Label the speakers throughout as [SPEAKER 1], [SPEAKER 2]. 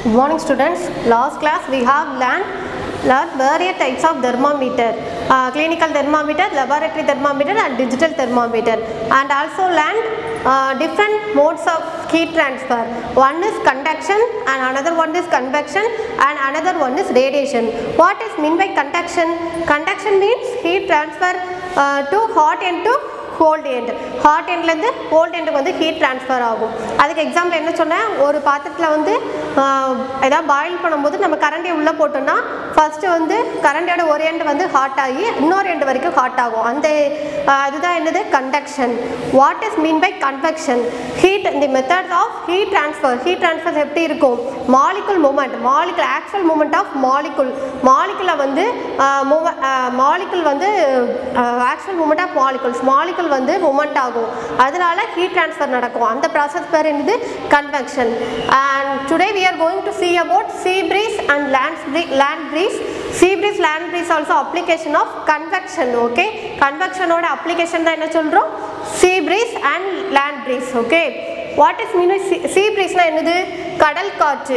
[SPEAKER 1] Good morning students. Last class we have learned learned various types of thermometer, uh, clinical thermometer, laboratory thermometer and digital thermometer and also learned uh, different modes of heat transfer. One is conduction and another one is convection and another one is radiation. What is mean by conduction? Conduction means heat transfer uh, to hot end to cold end hot எண்ட்லேருந்து cold எண்டுக்கு வந்து heat transfer ஆகும் அதுக்கு example என்ன சொன்னேன் ஒரு பாத்திரத்தில் வந்து ஆஹ், ஏதாவது பாயில் பண்ணும்போது நம்ம கரண்டியை உள்ளே போட்டோம்னா ஃபஸ்ட்டு வந்து கரண்டியோட ஒரு எண்டு வந்து ஹாட் ஆகி இன்னொரு எண்டு வரைக்கும் ஹாட் ஆகும் அந்த ஆஹ், அதுதான் என்னது conduction what is mean by convection heat the method of heat transfer heat transfer எப்படி இருக்கும் molecule movement molecule actual movement of molecule மாலிகுலை வந்து மாலிகுல் வந்து actual movement of molecules molecule வந்து மூமெண்ட் ஆகும் அதனால ஹீட் ட்ரான்ஸ்ஃபர் நடக்கும் அந்த ப்ராசஸ் பேர் என்னது convection and today we are going to see about sea breeze and land breeze land breeze sea breeze land breeze also application of convection okay convection ஓட application தான் என்ன சொல்றோம் sea breeze and land breeze okay what is mean by sea, sea breeze னா என்னது கடல் காற்று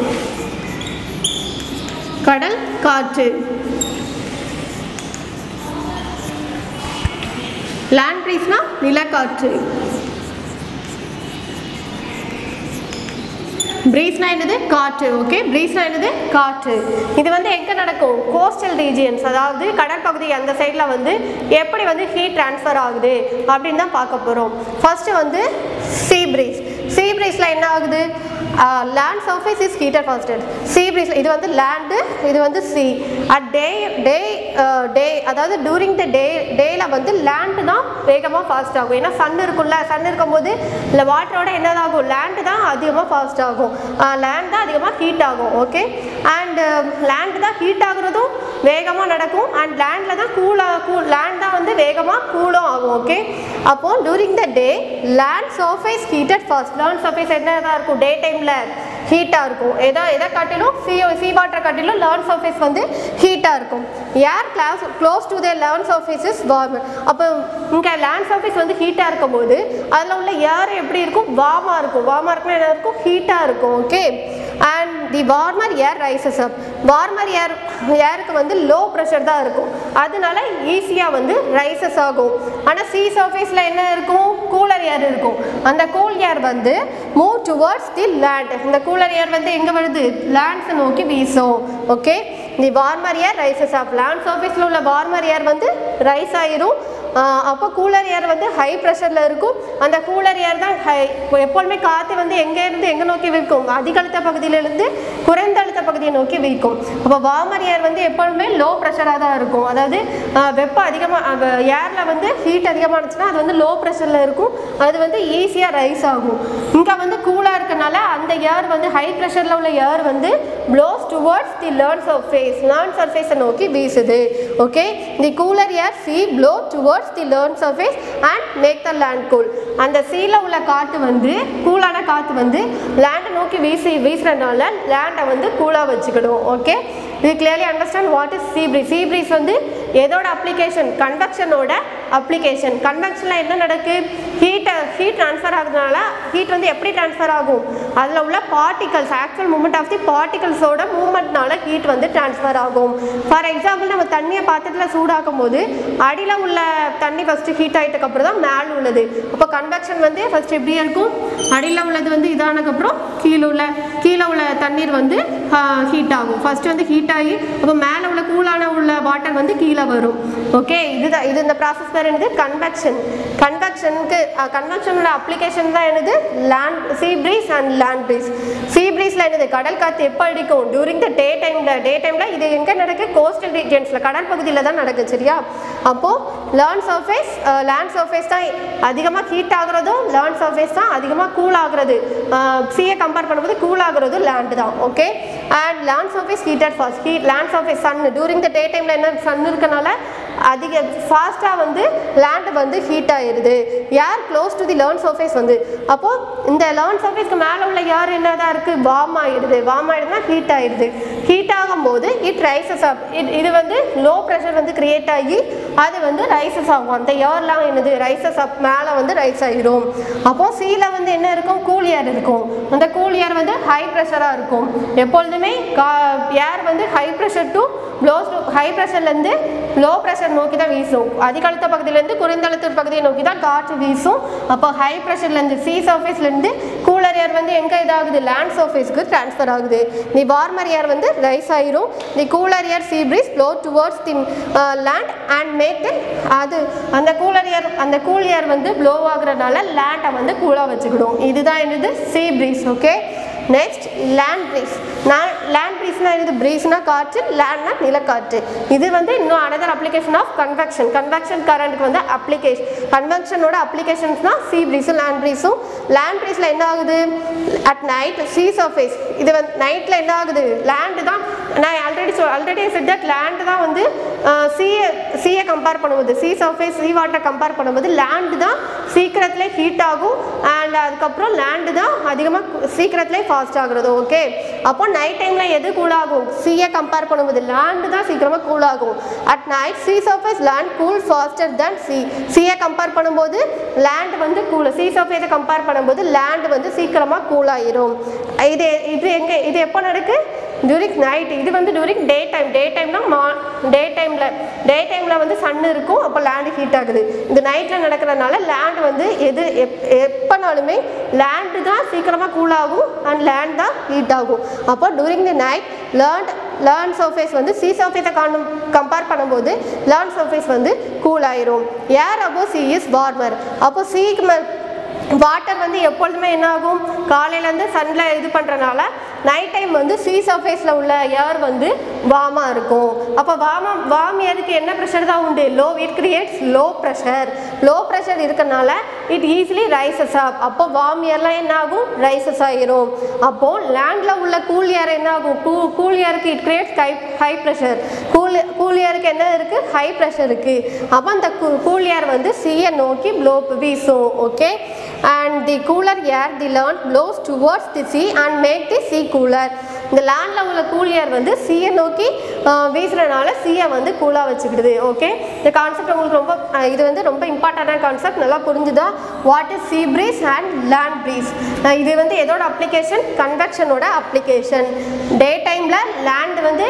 [SPEAKER 1] கடல் காற்று லேண்ட் ப்ரீஸ்னா நிலக்காற்று ப்ரீஸ்னா என்னது காற்று ஓகே ப்ரீஸ்னா என்னது காற்று இது வந்து எங்கே நடக்கும் கோஸ்டல் ரீஜியன்ஸ் அதாவது கடற்பகுதி அந்த சைடில் வந்து எப்படி வந்து ஹீட் ட்ரான்ஸ்ஃபர் ஆகுது அப்படின்னு தான் பார்க்க போகிறோம் ஃபர்ஸ்ட் வந்து சீ ப்ரீஸ் சீ ப்ரீஸில் என்ன ஆகுது land surface is heated first sea breeze இது வந்து லேண்டு இது வந்து சி அட் டே டே டே அதாவது டூரிங் த டே டேயில் வந்து லேண்டு தான் வேகமாக ஃபாஸ்ட் ஆகும் ஏன்னா சன் இருக்கும்ல சன் இருக்கும்போது இல்லை வாட்டரோட என்னதாகும் லேண்டு தான் அதிகமாக ஃபாஸ்ட் ஆகும் லேண்ட் தான் அதிகமாக ஹீட் ஆகும் ஓகே அண்ட் லேண்டு தான் ஹீட் ஆகுறதும் வேகமாக நடக்கும் அண்ட் லேண்டில் தான் கூலாக கூல் லேண்ட் தான் வந்து வேகமாக கூலும் ஆகும் ஓகே அப்போ during the day land surface heated first land surface என்னதான் இருக்கும் டே டைமில் ஹீட்டாக இருக்கும் எதை எதை காட்டிலும் சி சி வாட்டரை காட்டிலும் லேர்ன் சர்ஃபேஸ் வந்து ஹீட்டாக இருக்கும் air class close to the land surface is warm அப்போ இங்கே லேண்ட் சர்ஃபேஸ் வந்து ஹீட்டாக இருக்கும்போது அதில் உள்ள ஏர் எப்படி இருக்கும் வார்மாக இருக்கும் வார்மாக இருக்குன்னா என்ன இருக்கும் ஹீட்டாக இருக்கும் okay and the warmer air rises up warmer air ஏருக்கு வந்து லோ ப்ரெஷர் தான் இருக்கும் அதனால ஈஸியாக வந்து ரைசஸ் ஆகும் ஆனால் சி சர்ஃபேஸில் என்ன இருக்கும் கூலர் ஏர் இருக்கும் அந்த கூல் ஏர் வந்து மூவ் டுவர்ட்ஸ் தி லேண்ட் இந்த கூலர் ஏர் வந்து எங்கே வருது லேண்ட்ஸை நோக்கி வீசும் okay the warmer air rises off land சர்ஃபேஸில் உள்ள வார்மர் ஏர் வந்து ரைஸ் ஆயிரும் ஆஹ் அப்போ கூலர் ஏர் வந்து ஹை ப்ரெஷரில் இருக்கும் அந்த கூலர் ஏர் தான் ஹை எப்பொழுதுமே காற்று வந்து எங்கேருந்து எங்கே நோக்கி வீழ்க்கும் அதிக அழுத்த பகுதியிலிருந்து குறைந்த அழுத்த பகுதியை நோக்கி வீழ்க்கும் அப்போ வார்மர் ஏர் வந்து எப்பொழுதுமே லோ ப்ரெஷராக தான் இருக்கும் அதாவது ஆஹ் வெப்பம் அதிகமாக ஏரில் வந்து ஹீட் அதிகமானுச்சுன்னா அது வந்து லோ ப்ரெஷரில் இருக்கும் அது வந்து ஈஸியாக ரைஸ் ஆகும் இங்கே வந்து கூலாக இருக்கனால அந்த ஏர் வந்து ஹை ப்ரெஷரில் உள்ள ஏர் வந்து blows towards the land surface land சர்ஃபேஸை நோக்கி வீசுது okay the cooler air sea blow towards the land surface and make the land cool அந்த சீல உள்ள காற்று வந்து கூலான காற்று வந்து லேண்டை நோக்கி வீசி வீசுறதுனால லேண்டை வந்து கூலாக வச்சுக்கிடும் ஓகே இது clearly understand what is sea breeze sea breeze வந்து எதோட அப்ளிகேஷன் கன்வெக்ஷனோட அப்ளிகேஷன் கன்வெக்ஷனில் என்ன நடக்கு ஹீட்டை ஹீட் ட்ரான்ஸ்ஃபர் ஆகுறதுனால ஹீட் வந்து எப்படி ட்ரான்ஸ்ஃபர் ஆகும் அதில் உள்ள particles actual movement of the பார்ட்டிகல்ஸோட மூமெண்ட்னால ஹீட் வந்து ட்ரான்ஸ்ஃபர் ஆகும் ஃபார் எக்ஸாம்பிள் நம்ம தண்ணியை பாத்திரத்தில் சூடாக்கும் போது அடியில் உள்ள தண்ணி ஃபஸ்ட்டு ஹீட் ஆகிட்டக்கு அப்புறம் தான் மேலே உள்ளது அப்போ கன்வெக்ஷன் வந்து ஃபஸ்ட் எப்படி இருக்கும் அடியில் உள்ளது வந்து இதானதுக்கப்புறம் கீழே உள்ள கீழே உள்ள தண்ணீர் வந்து ஹீட் ஆகும் ஃபஸ்ட்டு வந்து ஹீட் ஆகி அப்போ மேலே உள்ள கூலான உள்ள வாட்டர் வந்து கீழே வரும் ஓகே இதுதான் இது இந்த ப்ராசஸ் பேர் என்னது கன்வெக்ஷன் கன்வெக்ஷனுக்கு கன்வெக்ஷனோட அப்ளிகேஷன் தான் என்னது land sea breeze and land breeze sea ப்ரீஸில் என்னது கடல் காற்று எப்போ அடிக்கும் டியூரிங் த டே டைமில் டே டைமில் இது எங்கே நடக்கு கோஸ்டல் ரீஜன்ஸில் கடல் பகுதியில் தான் நடக்குது சரியா அப்போது லேர்ன் சர்ஃபேஸ் லேண்ட் சர்ஃபேஸ் தான் அதிகமாக ஹீட் ஆகுறதும் லேர்ன் சர்ஃபேஸ் தான் அதிகமாக கூல் ஆகுறது சீயை கம்பேர் பண்ணும்போது கூல் ஆகுறதும் லேண்டு தான் okay and land surface heated fast heat land surface sun during the day டைமில் என்ன சன் இருக்கனால அதிக ஃபாஸ்ட்டாக வந்து லேண்ட் வந்து ஹீட் ஆயிடுது air close to the land surface வந்து அப்போது இந்த லேர்ன் சர்ஃபேஸ்க்கு மேலே உள்ள ஏர் என்னதான் இருக்குது வார்ம் ஆயிடுது வார்ம் ஆயிடுதுன்னா ஹீட் ஆயிடுது ஹீட் ஆகும்போது இட் ரைசஸ் அப் இது வந்து லோ ப்ரெஷர் வந்து கிரியேட் ஆகி அது வந்து ரைசஸ் ஆகும் அந்த ஏர்லாம் என்னது ரைசஸ் அப் மேலே வந்து ரைஸ் ஆகிரும் அப்போ சீல வந்து என்ன இருக்கும் கூல் ஏர் இருக்கும் அந்த கூல் ஏர் வந்து ஹை ப்ரெஷராக இருக்கும் எப்பொழுதுமே ஏர் வந்து high pressure to blows high ப்ரெஷர்லேருந்து லோ ப்ரெஷர் நோக்கி தான் வீசும் அதிக அழுத்த பகுதியிலேருந்து குறைந்த அழுத்த பகுதியை நோக்கி தான் காற்று வீசும் அப்போ ஹை ப்ரெஷர்லேருந்து சி சர்ஃபேஸ்லேருந்து கூலர் ஏர் வந்து எங்கே இதாகுது லேண்ட் சர்ஃபேஸ்க்கு ட்ரான்ஸ்ஃபர் ஆகுது தி வார்மர் ஏர் வந்து ரைஸ் ஆயிரும் the cooler air sea breeze blow towards the land and make the அது அந்த கூலர் ஏர் அந்த கூல் ஏர் வந்து ப்ளோ ஆகுறதுனால லேண்டை வந்து கூலாக வச்சுக்கிடும் இதுதான் என்னது sea breeze okay next land breeze நான் லேண்ட் ப்ரீஸ்னா என்னது ப்ரீஸ்னா காற்று லேண்ட்னா நிலக்காற்று இது வந்து இன்னும் another application of convection convection கரண்ட்டுக்கு வந்து அப்ளிகேஷன் கன்வெக்ஷனோட அப்ளிகேஷன்ஸ்னா சீ ப்ரீஸும் லேண்ட் ப்ரீஸும் லேண்ட் ப்ரீஸில் என்ன ஆகுது அட் நைட் சீ சர்ஃபேஸ் இது வந்து நைட்டில் என்ன ஆகுது லேண்டு தான் நான் ஆல்ரெடி சொல் ஆல்ரெடி செட் தட் லேண்டு தான் வந்து சீயை சீயை கம்பேர் பண்ணும்போது சீ சர்ஃபேஸ் சீ வாட்டரை கம்பேர் பண்ணும்போது லேண்டு தான் சீக்கிரத்தில் ஹீட் ஆகும் அண்ட் அதுக்கப்புறம் லேண்டு தான் அதிகமாக சீக்கிரத்திலே ஃபாஸ்ட் ஆகுறது ஓகே அப்போ நைட் டைமில் எது கூல் ஆகும் சீயை கம்பேர் பண்ணும்போது லேண்டு தான் சீக்கிரமாக கூல் ஆகும் at night sea surface land cool faster than sea சீயை கம்பேர் பண்ணும்போது லேண்ட் வந்து கூல் சீ சர்ஃபேஸை கம்பேர் பண்ணும்போது லேண்ட் வந்து சீக்கிரமாக கூல் ஆயிரும் இது இது எங்கே இது எப்போ நடக்கு டியூரிங் நைட் இது வந்து டியூரிங் டே டைம் டே டைம்னா மா டே டைமில் டே டைமில் வந்து சன் இருக்கும் அப்போ லேண்டு ஹீட் ஆகுது இது நைட்டில் நடக்கிறதுனால லேண்ட் வந்து எது எப் எப்போனாலுமே லேண்டு தான் சீக்கிரமாக கூல் ஆகும் அண்ட் லேண்ட் தான் ஹீட் ஆகும் அப்போ during the night land land surface வந்து சி சர்ஃபேஸை காணும் கம்பேர் பண்ணும்போது லேர்ன் சர்ஃபேஸ் வந்து கூல் ஆயிரும் air above sea is warmer அப்போ சீக்கு மேல் வாட்டர் வந்து எப்பொழுதுமே என்ன ஆகும் காலையிலேருந்து சன்னில் இது பண்ணுறனால நைட் டைம் வந்து சீ சர்ஃபேஸில் உள்ள ஏர் வந்து வார்மாக இருக்கும் அப்போ வார்மா வார்ம் ஏருக்கு என்ன ப்ரெஷர் தான் உண்டு low it creates low pressure low pressure இருக்கனால இட் ஈஸிலி ரைசஸ் அப் அப்போ வார்ம் ஏர்லாம் என்ன ஆகும் ரைசஸ் ஆகிரும் அப்போது லேண்டில் உள்ள கூல் ஏர் என்ன ஆகும் கூ கூல் ஏருக்கு it creates high high pressure cool cool ஏருக்கு என்ன இருக்குது ஹை ப்ரெஷர் இருக்குது அப்போ அந்த கூல் ஏர் வந்து சீயை நோக்கி ப்ளோ வீசும் okay and the cooler air the land blows towards the sea and make the sea cooler இந்த லேண்டில் உள்ள கூல் ஏர் வந்து சீயை நோக்கி ஆஹ், வீசுறதுனால சீயை வந்து கூலாக வச்சுக்கிடுது ஓகே இந்த கான்செப்ட் உங்களுக்கு ரொம்ப ஆஹ், இது வந்து ரொம்ப இம்பார்ட்டண்டான கான்செப்ட் நல்லா புரிஞ்சுதா what is sea breeze and land breeze இது வந்து எதோட அப்ளிகேஷன் கன்வெக்ஷனோட அப்ளிகேஷன் டே டைமில் லேண்ட் வந்து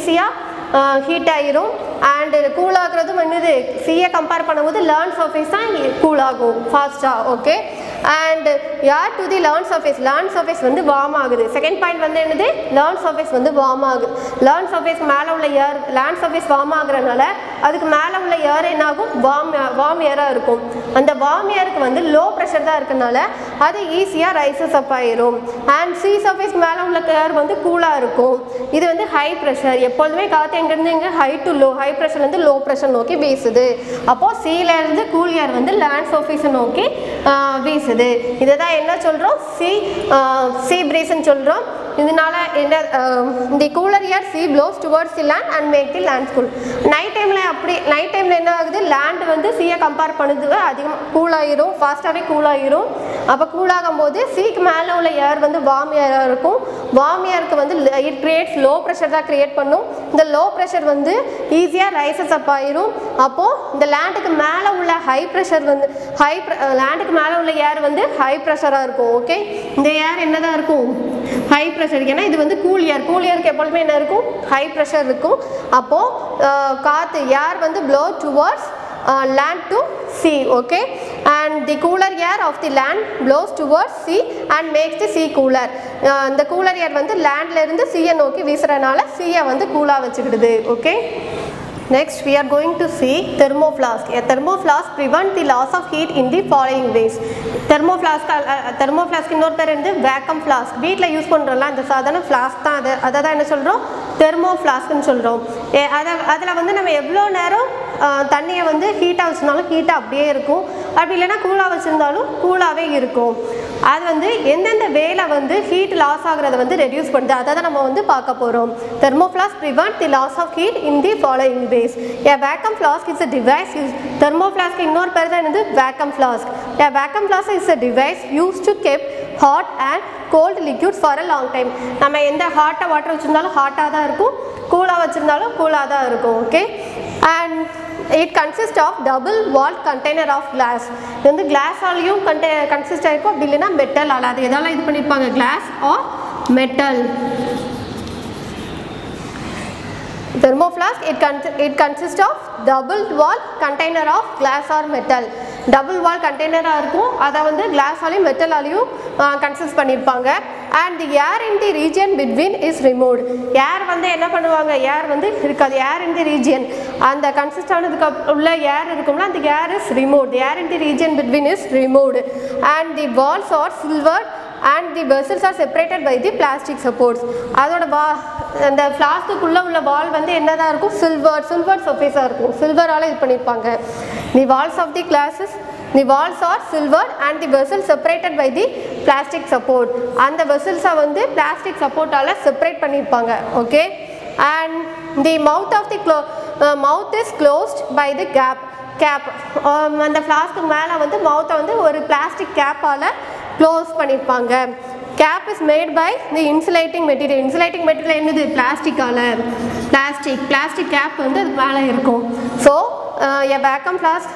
[SPEAKER 1] ஈஸியாக ஹீட் ஆகிரும் அண்டு கூல் ஆகுறதும் என்னது சிஏ கம்பேர் பண்ணும்போது லேர்ன் சர்ஃபேஸ் தான் கூல் ஆகும் ஃபாஸ்ட்டாக okay and air to the land surface land surface வந்து வார்ம் ஆகுது செகண்ட் பாயிண்ட் வந்து என்னது லேர்ன் சர்ஃபேஸ் வந்து வார்ம் ஆகுது லேர்ன் சர்ஃபேஸ் மேலே உள்ள ஏர் லேண்ட் சர்ஃபேஸ் வார்ம் ஆகுறதுனால அதுக்கு மேலே உள்ள ஏர் என்ன ஆகும் வார்ம் வார்ம் ஏராக இருக்கும் அந்த வார்ம் ஏருக்கு வந்து லோ ப்ரெஷர் தான் இருக்கனால அது ஈஸியாக ரைசஸ் அப் ஆயிரும் அண்ட் சி சர்ஃபேஸ் மேலே உள்ள ஏர் வந்து கூலாக இருக்கும் இது வந்து ஹை ப்ரெஷர் எப்பொழுதுமே காற்று எங்கேருந்து எங்கே ஹை டு லோ ஹை ப்ரெஷர்லேருந்து லோ ப்ரெஷர் நோக்கி வீசுது அப்போது சீலேருந்து கூல் ஏர் வந்து லேண்ட் சர்ஃபேஸை நோக்கி ஆஹ், வீசுது இதை தான் என்ன சொல்கிறோம் சி சி பிரீஸ்ன்னு சொல்கிறோம் இதனால என்ன the cooler air sea blows towards the land and make the land cool night டைமில் அப்படி நைட் டைமில் என்ன ஆகுது லேண்ட் வந்து சீயை கம்பேர் பண்ணுது அதிகமாக கூலாகிரும் ஃபாஸ்ட்டாகவே கூலாகிரும் அப்போ கூலாகும் போது சீக்கு மேலே உள்ள ஏர் வந்து வார்ம் ஏராக இருக்கும் வார்ம் ஏருக்கு வந்து இட் கிரியேட்ஸ் லோ ப்ரெஷர் தான் கிரியேட் பண்ணும் இந்த லோ ப்ரெஷர் வந்து ஈஸியாக ரைசஸ் அப் ஆயிரும் அப்போது இந்த லேண்டுக்கு மேலே உள்ள ஹை ப்ரெஷர் வந்து ஹை லேண்டுக்கு மேலே உள்ள ஏர் வந்து ஹை ப்ரெஷராக இருக்கும் ஓகே இந்த ஏர் என்னதான் இருக்கும் ஹை ப்ரெஷர் ஏன்னா இது வந்து கூல் ஏர் கூல் ஏருக்கு எப்பொழுதுமே என்ன இருக்கும் ஹை ப்ரெஷர் இருக்கும் அப்போது காற்று ஏர் வந்து blow towards land to sea okay and the cooler air of the land blows towards sea and makes the sea cooler ah இந்த கூலர் ஏர் வந்து லேண்ட்ல இருந்து சீயை நோக்கி வீசுறதுனால சீயை வந்து கூலாக வச்சுக்கிடுது okay Next, we are going to see thermoflask. A thermoflask prevent the loss of heat in the following ways. thermoflask thermoflask இன்னொரு பேர் வந்து வேக்கம் ஃப்ளாஸ்க் வீட்டில் யூஸ் பண்ணுறோம்ல அந்த சாதாரண ஃப்ளாஸ்க் தான் அது அதை தான் என்ன சொல்கிறோம் தெர்மோ ஃப்ளாஸ்க்னு சொல்கிறோம் அதை அதில் வந்து நம்ம எவ்வளோ நேரம் அஹ், தண்ணியை வந்து ஹீட்டாக வச்சுருந்தாலும் ஹீட்டாக அப்படியே இருக்கும் அப்படி இல்லைன்னா கூலாக வச்சுருந்தாலும் கூலாகவே இருக்கும் அது வந்து எந்தெந்த வேலை வந்து ஹீட் லாஸ் ஆகுறத வந்து ரெடியூஸ் பண்ணுது அதை தான் நம்ம வந்து பார்க்க போகிறோம் தெர்மோஃப்ளாஸ்க் prevent the loss of heat in the following ways a vacuum flask is a device used thermoflask இன்னொரு பேர் தான் என்னது vacuum flask a vacuum flask is a device used to keep hot and cold liquids for a long time நம்ம எந்த ஹாட்டாக water வச்சுருந்தாலும் ஹாட்டாக தான் இருக்கும் கூலாக வச்சுருந்தாலும் கூலாக தான் இருக்கும் okay and it consist of double wall container of glass இது வந்து கிளாஸாலையும் கண்டே கன்சிஸ்ட் ஆகிருக்கும் அப்படி இல்லைன்னா மெட்டலால் அது எதால இது பண்ணியிருப்பாங்க glass or metal thermoflask it, con it consists of double wall container of glass or metal double wall கண்டெய்னராக இருக்கும் அதை வந்து கிளாஸாலையும் மெட்டலாலையும் கன்சிஸ்ட் பண்ணியிருப்பாங்க and the air in the region between is removed air வந்து என்ன பண்ணுவாங்க ஏர் வந்து இருக்காது ஏர் இன் தி ரீஜியன் அந்த கன்சிஸ்ட் ஆனதுக்கு அப்~ உள்ள ஏர் இருக்கும்ல அந்த air is removed air in the region between is removed and the walls are silver and the vessels are separated by the plastic supports அதோட வா அந்த ஃப்ளாஸ்க்குள்ளே உள்ள வால் வந்து என்னதான் இருக்கும் சில்வர் சில்வர் சர்ஃபேஸாக இருக்கும் சில்வரால் இது பண்ணியிருப்பாங்க the walls of the glasses the walls are silver and the vessel separated by the plastic support அந்த வெசல்ஸை வந்து பிளாஸ்டிக் சப்போர்ட்டால் செப்பரேட் பண்ணியிருப்பாங்க okay and the mouth of the க்ளோ mouth is closed by the cap cap அந்த ஃப்ளாஸ்க்கு மேலே வந்து மவுத்தை வந்து ஒரு பிளாஸ்டிக் கேப்பால் க்ளோஸ் பண்ணியிருப்பாங்க cap is made by the insulating material insulating material என்னது பிளாஸ்டிக்கால பிளாஸ்டிக் பிளாஸ்டிக் கேப் வந்து அது மேலே இருக்கும் so a vacuum flask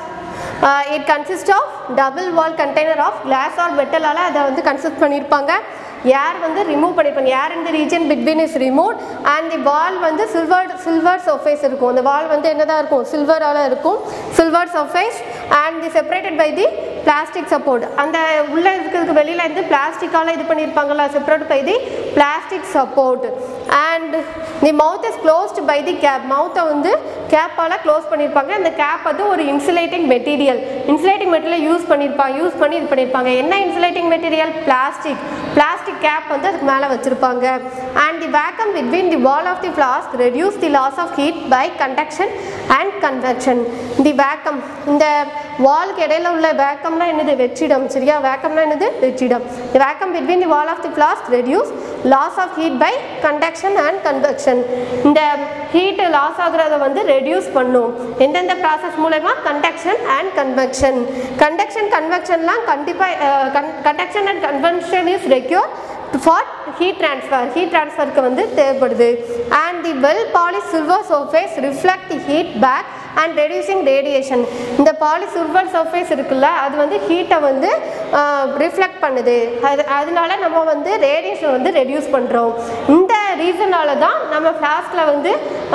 [SPEAKER 1] it consist of double wall container of glass or மெட்டலால் அதை வந்து கன்சிஸ்ட் பண்ணியிருப்பாங்க ஏர் வந்து ரிமூவ் பண்ணியிருப்பாங்க ஏர் இந்த region between is remove and the wall வந்து சில்வர் சில்வர் சர்ஃபேஸ் இருக்கும் அந்த வால் வந்து என்னதான் இருக்கும் சில்வரால் இருக்கும் silver surface and the separated by the plastic support அந்த உள்ளே இருக்கிறதுக்கு வெளியில் இருந்து பிளாஸ்டிக்கால் இது பண்ணியிருப்பாங்கல்ல separate by the plastic support and the mouth is closed by the cap மவுத்தை வந்து கேப்பால் க்ளோஸ் பண்ணியிருப்பாங்க அந்த கேப் வந்து ஒரு insulating material insulating material use பண்ணியிருப்பாங்க யூஸ் பண்ணி இது பண்ணியிருப்பாங்க என்ன insulating material plastic plastic cap வந்து அதுக்கு மேலே வச்சுருப்பாங்க and the vacuum between the wall of the flask reduce the loss of heat by conduction and convection the vacuum இந்த வால்க்கு இடையில உள்ள வேக்கம்னா என்னது வெற்றிடம் சரியா வேக்கம்னா என்னது வெற்றிடம் the vacuum between the wall of the flask reduce loss of heat by conduction and convection இந்த ஹீட் லாஸ் ஆகுறத வந்து ரெடியூஸ் பண்ணும் எந்தெந்த ப்ராசஸ் மூலயமா கண்டக்ஷன் அண்ட் கன்வெக்ஷன் கண்டக்ஷன் கன்வெக்ஷன்லாம் கண்டிப்பாக conduction and convection is require for heat transfer heat ட்ரான்ஸ்ஃபருக்கு வந்து தேவைப்படுது and the well polish silver surface reflect the heat back and reducing radiation இந்த பாலி சில்வர் சர்ஃபேஸ் இருக்குல்ல அது வந்து ஹீட்டை வந்து ரிஃப்ளெக்ட் பண்ணுது அது அதனால நம்ம வந்து ரேடியேஷன் வந்து ரெடியூஸ் பண்ணுறோம் இந்த ரீசனால தான் நம்ம ஃப்ளாஸ்கில் வந்து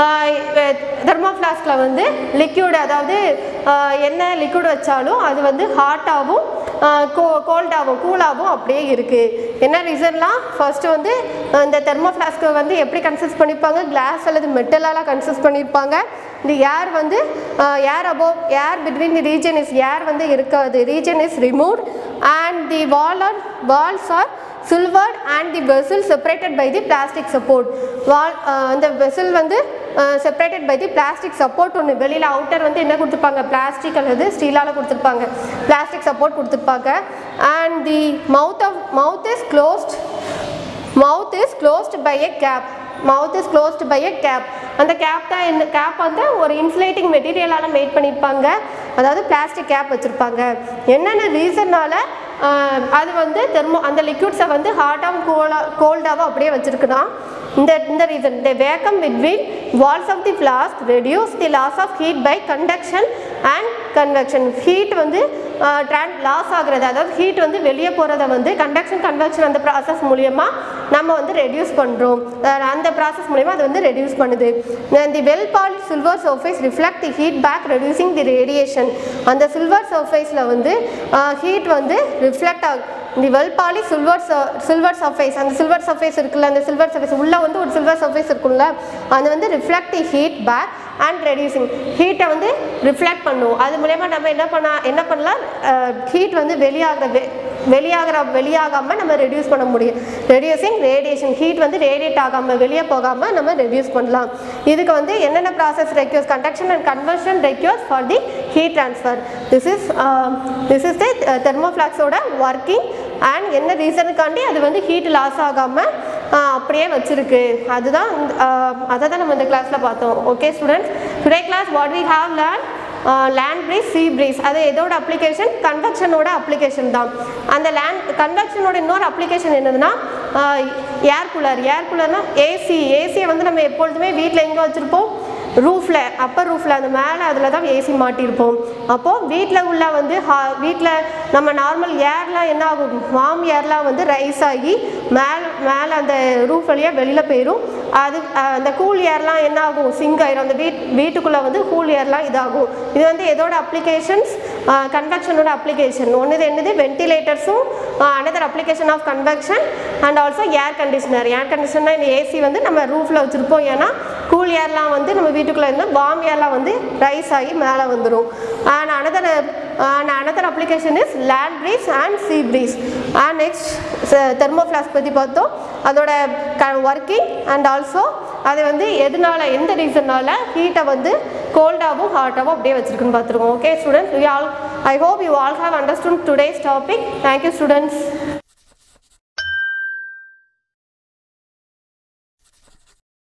[SPEAKER 1] தெர்மோ ஃப்ளாஸ்கில் வந்து லிக்யூட் அதாவது ஆஹ், என்ன லிக்யூட் வச்சாலும் அது வந்து ஹாட்டாகவும் கோ கோல்டாகவும் கூலாகவும் அப்படியே இருக்குது என்ன ரீசன்லாம் ஃபர்ஸ்ட் வந்து அஹ், இந்த தெர்மோ ஃப்ளாஸ்க்கை வந்து எப்படி கன்சிஸ்ட் பண்ணியிருப்பாங்க கிளாஸ் அல்லது மெட்டலால் கன்சிஸ்ட் பண்ணியிருப்பாங்க இந்த ஏர் வந்து air above air between the region is air வந்து இருக்காது region is remove and the wall are walls are silver and the vessel separated by the plastic support wall அந்த vessel வந்து separated by the plastic support ஒன்று வெளியில் outer வந்து என்ன கொடுத்துருப்பாங்க plastic அல்லது ஸ்டீலால் கொடுத்துருப்பாங்க பிளாஸ்டிக் சப்போர்ட் கொடுத்துருப்பாங்க and the mouth of mouth is closed mouth is closed by a cap mouth is closed by a cap அந்த கேப் தான் இந்த கேப் வந்து ஒரு இன்சுலேட்டிங் மெட்டீரியலால் மேட் பண்ணியிருப்பாங்க அதாவது பிளாஸ்டிக் கேப் வச்சுருப்பாங்க என்னென்ன ரீசனால் அது வந்து தெர்மோ அந்த லிக்விட்ஸை வந்து ஹாட்டாகவும் கோலா கோல்டாகவும் அப்படியே வச்சுருக்குதான் இந்த இந்த reason the vacuum between walls of the flask reduce the loss of heat by conduction and convection heat வந்து ட்ரான் லாஸ் ஆகுறது அதாவது ஹீட் வந்து வெளியே போகிறத வந்து கண்டக்ஷன் கன்வெக்ஷன் அந்த ப்ராசஸ் மூலியமா நம்ம வந்து ரெடியூஸ் பண்ணுறோம் அந்த ப்ராசஸ் மூலியமா அது வந்து ரெடியூஸ் பண்ணுது the well polish silver surface reflect the heat back reducing the radiation அந்த சில்வர் சர்ஃபேஸில் வந்து ஹீட் வந்து ரிஃப்ளெக்ட் ஆகும் தி வெல் பாலி சில்வர் சில்வர் சர்ஃபேஸ் அந்த சில்வர் சர்ஃபேஸ் இருக்குல்ல அந்த சில்வர் சர்ஃபேஸ் உள்ளே வந்து ஒரு சில்வர் சர்ஃபேஸ் இருக்குல்ல அது வந்து reflect the heat back and reducing ஹீட்டை வந்து ரிஃப்ளெக்ட் பண்ணும் அது மூலயமா நம்ம என்ன பண்ண என்ன பண்ணலாம் ஹீட் வந்து வெளியாகிற வெ வெளியாகிற வெளியாகாமல் நம்ம ரெடியூஸ் பண்ண முடியும் ரெடியூசிங் ரேடியேஷன் ஹீட் வந்து ரேடியேட் ஆகாமல் வெளியே போகாமல் நம்ம ரெடியூஸ் பண்ணலாம் இதுக்கு வந்து என்னென்ன process requires conduction and conversion requires for the heat transfer this is this is the தெர்மோஃப்ளாக்ஸோட ஒர்க்கிங் அண்ட் என்ன ரீசனுக்காண்டி அது வந்து ஹீட் லாஸ் ஆகாமல் அப்படியே வச்சிருக்கு அதுதான் இந்த- ஆஹ் அதை தான் நம்ம இந்த கிளாஸில் பார்த்தோம் okay students today class what we have learn land breeze sea breeze அது எதோட அப்ளிகேஷன் கன்வெக்ஷனோட அப்ளிகேஷன் தான் அந்த லேண்ட் கன்வெக்ஷனோட இன்னொரு அப்ளிகேஷன் என்னதுன்னா ஏர் கூலர் ஏர் கூலர்னா ஏசி ஏசியை வந்து நம்ம எப்பொழுதுமே வீட்டில் எங்கே வச்சுருப்போம் ரூஃபில் அப்பர் ரூஃபில் அந்த மேலே அதில் தான் ஏசி மாட்டியிருப்போம் அப்போது வீட்டில் உள்ள வந்து வீட்டில் நம்ம நார்மல் ஏர்லாம் என்ன ஆகும் வார்ம் ஏர்லாம் வந்து ரைஸ் ஆகி மேலே மேலே அந்த ரூஃப் வழியாக வெளியில் போயிடும் அது அஹ், அந்த கூல் ஏர்லாம் என்ன ஆகும் சிங்க் ஆயிரும் அந்த வீட் வீட்டுக்குள்ளே வந்து கூல் ஏர்லாம் இதாகும் இது வந்து எதோட அப்ளிகேஷன்ஸ் கன்வெக்ஷனோட அப்ளிகேஷன் ஒன்று இது என்னது வென்டிலேட்டர்ஸும் another application of convection and also air conditioner air conditioner இந்த ஏசி வந்து நம்ம ரூஃபில் வச்சுருப்போம் ஏன்னா கூல் ஏர்லாம் வந்து நம்ம வீட்டுக்குள்ளே இருந்தால் வார்ம் ஏர்லாம் வந்து ரைஸ் ஆகி மேலே வந்துடும் and another and another application is land breeze and sea breeze and next thermoflask பற்றி பார்த்தோம் அதோட க ஒர்க்கிங் அண்ட் ஆல்சோ அது வந்து எதனால எந்த ரீசன்னால ஹீட்டை வந்து கோல்டாகவும் ஹாட்டாகவும் அப்படியே வச்சிருக்குன்னு பார்த்துருக்கோம் okay students we all I hope you all have understood today's topic thank you students